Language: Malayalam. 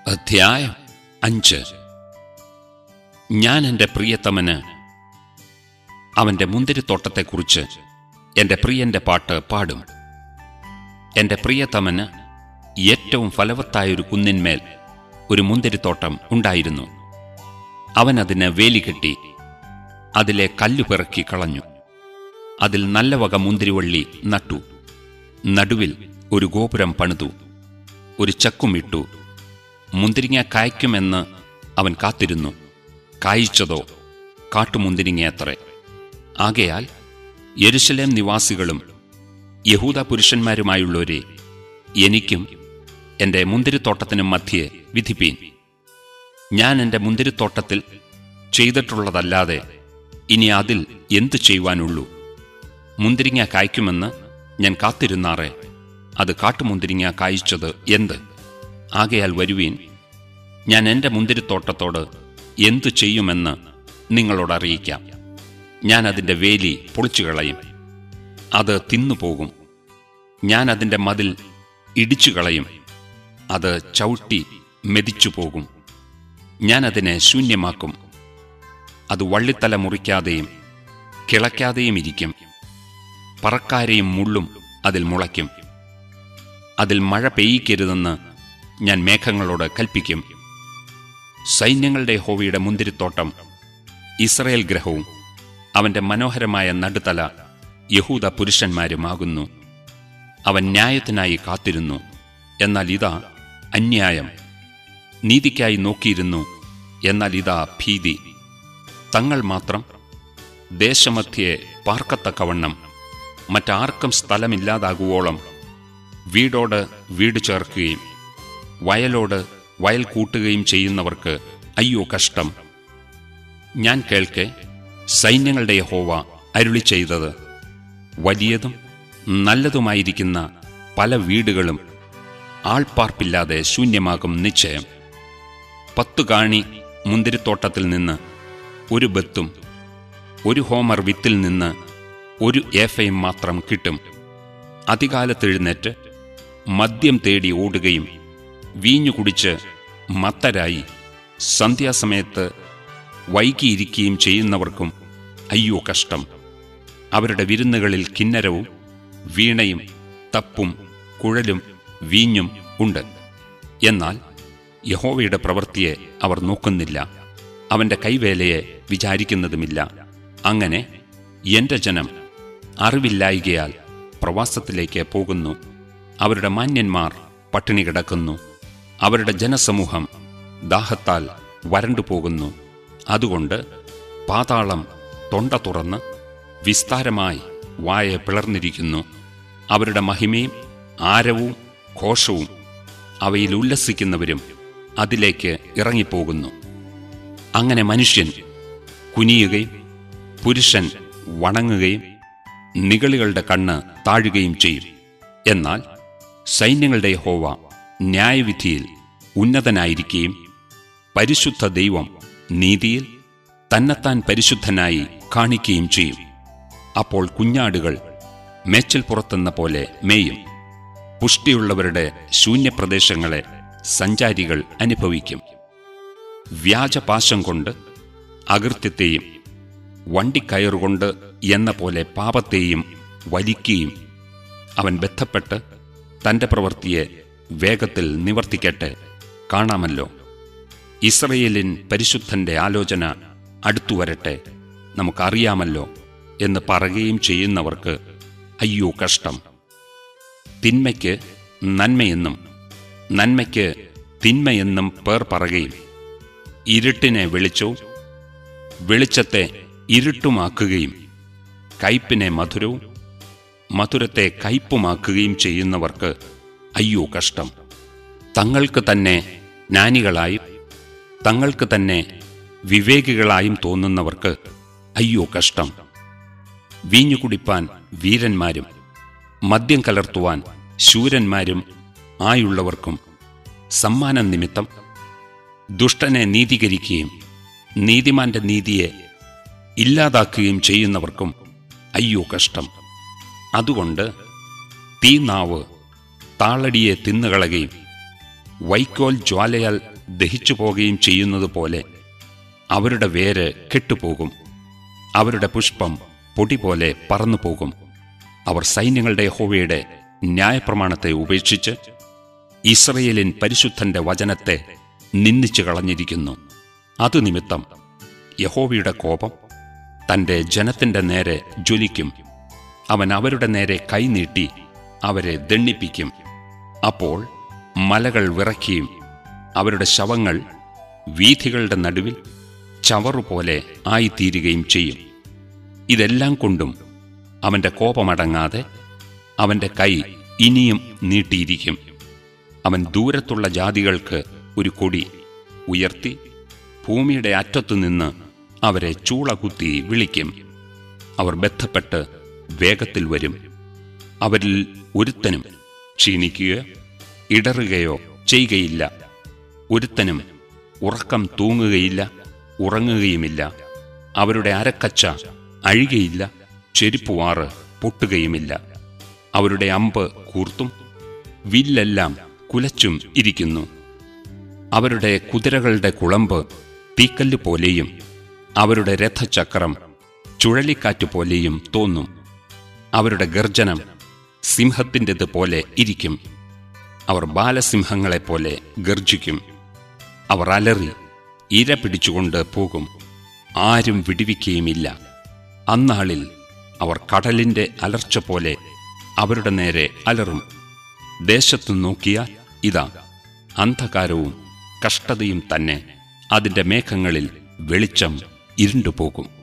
അധ്യായം അഞ്ച് ഞാൻ എൻ്റെ പ്രിയതമന് അവൻ്റെ മുന്തിരിത്തോട്ടത്തെക്കുറിച്ച് എൻ്റെ പ്രിയന്റെ പാട്ട് പാടും എൻ്റെ പ്രിയതമന് ഏറ്റവും ഫലവത്തായൊരു കുന്നിന്മേൽ ഒരു മുന്തിരിത്തോട്ടം ഉണ്ടായിരുന്നു അവൻ അതിന് വേലി കെട്ടി അതിലെ കല്ലു പിറക്കി കളഞ്ഞു അതിൽ നല്ല വക മുന്തിരിവള്ളി നട്ടു നടുവിൽ ഒരു ഗോപുരം പണിതു ഒരു ചക്കുമിട്ടു മുന്തിരിങ്ങ കായ്ക്കുമെന്ന് അവൻ കാത്തിരുന്നു കായ്ച്ചതോ കാട്ടുമുന്തിരിങ്ങയത്രേ ആകയാൽ യെരുശലേം നിവാസികളും യഹൂദ പുരുഷന്മാരുമായുള്ളവരെ എനിക്കും എൻ്റെ മുന്തിരിത്തോട്ടത്തിനും മധ്യേ വിധിപ്പീൻ ഞാൻ എൻ്റെ മുന്തിരിത്തോട്ടത്തിൽ ചെയ്തിട്ടുള്ളതല്ലാതെ ഇനി അതിൽ എന്തു ചെയ്യുവാനുള്ളൂ മുന്തിരിങ്ങ കായ്ക്കുമെന്ന് ഞാൻ കാത്തിരുന്നാറേ അത് കാട്ടുമുന്തിരിങ്ങ കായ്ച്ചത് എന്ത് ആകയാൽ വരുവീൻ ഞാൻ എൻ്റെ മുന്തിരിത്തോട്ടത്തോട് എന്തു ചെയ്യുമെന്ന് നിങ്ങളോട് അറിയിക്കാം ഞാൻ അതിൻ്റെ വേലി പൊളിച്ചു കളയും അത് തിന്നുപോകും ഞാൻ അതിൻ്റെ മതിൽ ഇടിച്ചു കളയും അത് ചവിട്ടി മെതിച്ചു പോകും ഞാൻ അതിനെ ശൂന്യമാക്കും അത് വള്ളിത്തല മുറിക്കാതെയും കിളയ്ക്കാതെയും ഇരിക്കും പറക്കാരെയും മുള്ളും അതിൽ മുളയ്ക്കും അതിൽ മഴ പെയ്യിക്കരുതെന്ന് ഞാൻ മേഘങ്ങളോട് കൽപ്പിക്കും സൈന്യങ്ങളുടെ ഹോവിയുടെ മുന്തിരിത്തോട്ടം ഇസ്രയേൽ ഗ്രഹവും അവന്റെ മനോഹരമായ നടുതല യഹൂദ പുരുഷന്മാരുമാകുന്നു അവൻ ന്യായത്തിനായി കാത്തിരുന്നു എന്നാൽ ഇതാ അന്യായം നീതിക്കായി നോക്കിയിരുന്നു എന്നാൽ ഇതാ ഭീതി തങ്ങൾ മാത്രം ദേശമധ്യേ പാർക്കത്തക്കവണ്ണം മറ്റാർക്കും സ്ഥലമില്ലാതാകുവോളം വീടോട് വീട് ചേർക്കുകയും വയലോട് വയൽ കൂട്ടുകയും ചെയ്യുന്നവർക്ക് അയ്യോ കഷ്ടം ഞാൻ കേൾക്കെ സൈന്യങ്ങളുടെ യഹോവ അരുളി ചെയ്തത് വലിയതും നല്ലതുമായിരിക്കുന്ന പല വീടുകളും ആൾപ്പാർപ്പില്ലാതെ ശൂന്യമാകും നിശ്ചയം പത്തു കാണി മുന്തിരിത്തോട്ടത്തിൽ നിന്ന് ഒരു ബത്തും ഒരു ഹോമർ വിത്തിൽ നിന്ന് ഒരു ഏഫയും മാത്രം കിട്ടും അതികാലത്തെഴുന്നേറ്റ് മദ്യം തേടി ഓടുകയും വീഞ്ഞു കുടിച്ച് മത്തരായി സന്ധ്യാസമയത്ത് വൈകിയിരിക്കുകയും ചെയ്യുന്നവർക്കും അയ്യോ കഷ്ടം അവരുടെ വിരുന്നുകളിൽ കിന്നരവും വീണയും തപ്പും കുഴലും വീഞ്ഞും ഉണ്ട് എന്നാൽ യഹോവയുടെ പ്രവൃത്തിയെ അവർ നോക്കുന്നില്ല അവന്റെ കൈവേലയെ വിചാരിക്കുന്നതുമില്ല അങ്ങനെ എന്റെ ജനം അറിവില്ലായികയാൽ പ്രവാസത്തിലേക്ക് പോകുന്നു അവരുടെ മാന്യന്മാർ പട്ടിണി കിടക്കുന്നു അവരുടെ ജനസമൂഹം ദാഹത്താൽ വരണ്ടു പോകുന്നു അതുകൊണ്ട് പാതാളം തൊണ്ട തുറന്ന് വിസ്താരമായി വായ പിളർന്നിരിക്കുന്നു അവരുടെ മഹിമയും ആരവും ഘോഷവും അവയിൽ ഉല്ലസിക്കുന്നവരും അതിലേക്ക് ഇറങ്ങിപ്പോകുന്നു അങ്ങനെ മനുഷ്യൻ കുനിയുകയും പുരുഷൻ വണങ്ങുകയും നിഗളികളുടെ കണ്ണ് താഴുകയും ചെയ്യും എന്നാൽ സൈന്യങ്ങളുടെ ഹോവ ന്യായവിധിയിൽ ഉന്നതനായിരിക്കുകയും പരിശുദ്ധ ദൈവം നീതിയിൽ തന്നെത്താൻ പരിശുദ്ധനായി കാണിക്കുകയും ചെയ്യും അപ്പോൾ കുഞ്ഞാടുകൾ മേച്ചൽ പുറത്തെന്ന പോലെ മേയും പുഷ്ടിയുള്ളവരുടെ ശൂന്യപ്രദേശങ്ങളെ സഞ്ചാരികൾ അനുഭവിക്കും വ്യാജപാശം കൊണ്ട് അകൃത്യത്തെയും വണ്ടിക്കയറുകൊണ്ട് എന്ന പോലെ പാപത്തെയും വലിക്കുകയും അവൻ ബന്ധപ്പെട്ട് തന്റെ പ്രവൃത്തിയെ വേഗത്തിൽ നിവർത്തിക്കട്ടെ കാണാമല്ലോ ഇസ്രയേലിൻ പരിശുദ്ധന്റെ ആലോചന അടുത്തു വരട്ടെ നമുക്കറിയാമല്ലോ എന്ന് പറയുകയും ചെയ്യുന്നവർക്ക് അയ്യോ കഷ്ടം തിന്മയ്ക്ക് നന്മയെന്നും നന്മയ്ക്ക് തിന്മയെന്നും പേർ പറയുകയും ഇരുട്ടിനെ വെളിച്ചവും വെളിച്ചത്തെ ഇരുട്ടുമാക്കുകയും കയ്പിനെ മധുരവും മധുരത്തെ കയ്പുമാക്കുകയും ചെയ്യുന്നവർക്ക് അയ്യോ കഷ്ടം തങ്ങൾക്ക് തന്നെ ജ്ഞാനികളായും തങ്ങൾക്ക് തന്നെ വിവേകികളായും തോന്നുന്നവർക്ക് അയ്യോ കഷ്ടം വീഞ്ഞു കുടിപ്പാൻ വീരന്മാരും മദ്യം കലർത്തുവാൻ ശൂരന്മാരും ആയുള്ളവർക്കും സമ്മാനം നിമിത്തം ദുഷ്ടനെ നീതീകരിക്കുകയും നീതിമാന്റെ നീതിയെ ഇല്ലാതാക്കുകയും ചെയ്യുന്നവർക്കും അയ്യോ കഷ്ടം അതുകൊണ്ട് തീനാവ് താളടിയെ തിന്നുകളയുകയും വൈക്കോൽ ജ്വാലയാൽ ദഹിച്ചു പോകുകയും ചെയ്യുന്നത് പോലെ അവരുടെ വേര് കെട്ടുപോകും അവരുടെ പുഷ്പം പൊടി പോലെ പറന്നുപോകും അവർ സൈന്യങ്ങളുടെ യഹോവയുടെ ന്യായപ്രമാണത്തെ ഉപേക്ഷിച്ച് ഇസ്രയേലിൻ പരിശുദ്ധന്റെ വചനത്തെ നിന്ദിച്ചു കളഞ്ഞിരിക്കുന്നു അതുനിമിത്തം യഹോവയുടെ കോപം തന്റെ ജനത്തിന്റെ നേരെ ജ്വലിക്കും അവൻ അവരുടെ നേരെ കൈനീട്ടി അവരെ ദണ്ണിപ്പിക്കും അപ്പോൾ മലകൾ വിറയ്ക്കുകയും അവരുടെ ശവങ്ങൾ വീഥികളുടെ നടുവിൽ ചവറുപോലെ ആയിത്തീരുകയും ചെയ്യും ഇതെല്ലാം കൊണ്ടും അവന്റെ കോപമടങ്ങാതെ അവന്റെ കൈ ഇനിയും നീട്ടിയിരിക്കും അവൻ ദൂരത്തുള്ള ജാതികൾക്ക് ഒരു കൊടി ഉയർത്തി ഭൂമിയുടെ അറ്റത്തുനിന്ന് അവരെ ചൂളകുത്തി വിളിക്കും അവർ ബന്ധപ്പെട്ട് വേഗത്തിൽ വരും അവരിൽ ഒരുത്തനും ക്ഷീണിക്കുകയോ ഇടറുകയോ ചെയ്യുകയില്ല ഒരുത്തനും ഉറക്കം തൂങ്ങുകയില്ല ഉറങ്ങുകയുമില്ല അവരുടെ അരക്കച്ച അഴുകയില്ല ചെരുപ്പുവാറ് പൊട്ടുകയുമില്ല അവരുടെ അമ്പ് കൂർത്തും വില്ലെല്ലാം കുലച്ചും ഇരിക്കുന്നു അവരുടെ കുതിരകളുടെ കുളമ്പ് തീക്കല്ല് പോലെയും അവരുടെ രഥചക്രം ചുഴലിക്കാറ്റ് പോലെയും തോന്നും അവരുടെ ഗർജനം സിംഹത്തിൻ്റെത് പോലെ ഇരിക്കും അവർ ബാലസിംഹങ്ങളെപ്പോലെ ഗർജിക്കും അവർ അലറി ഇര പിടിച്ചുകൊണ്ട് പോകും ആരും വിടുവിക്കുകയുമില്ല അന്നാളിൽ അവർ കടലിന്റെ അലർച്ച പോലെ അവരുടെ നേരെ അലറും ദേശത്തു നോക്കിയാൽ ഇതാ അന്ധകാരവും കഷ്ടതയും തന്നെ അതിന്റെ മേഘങ്ങളിൽ വെളിച്ചം ഇരുണ്ടുപോകും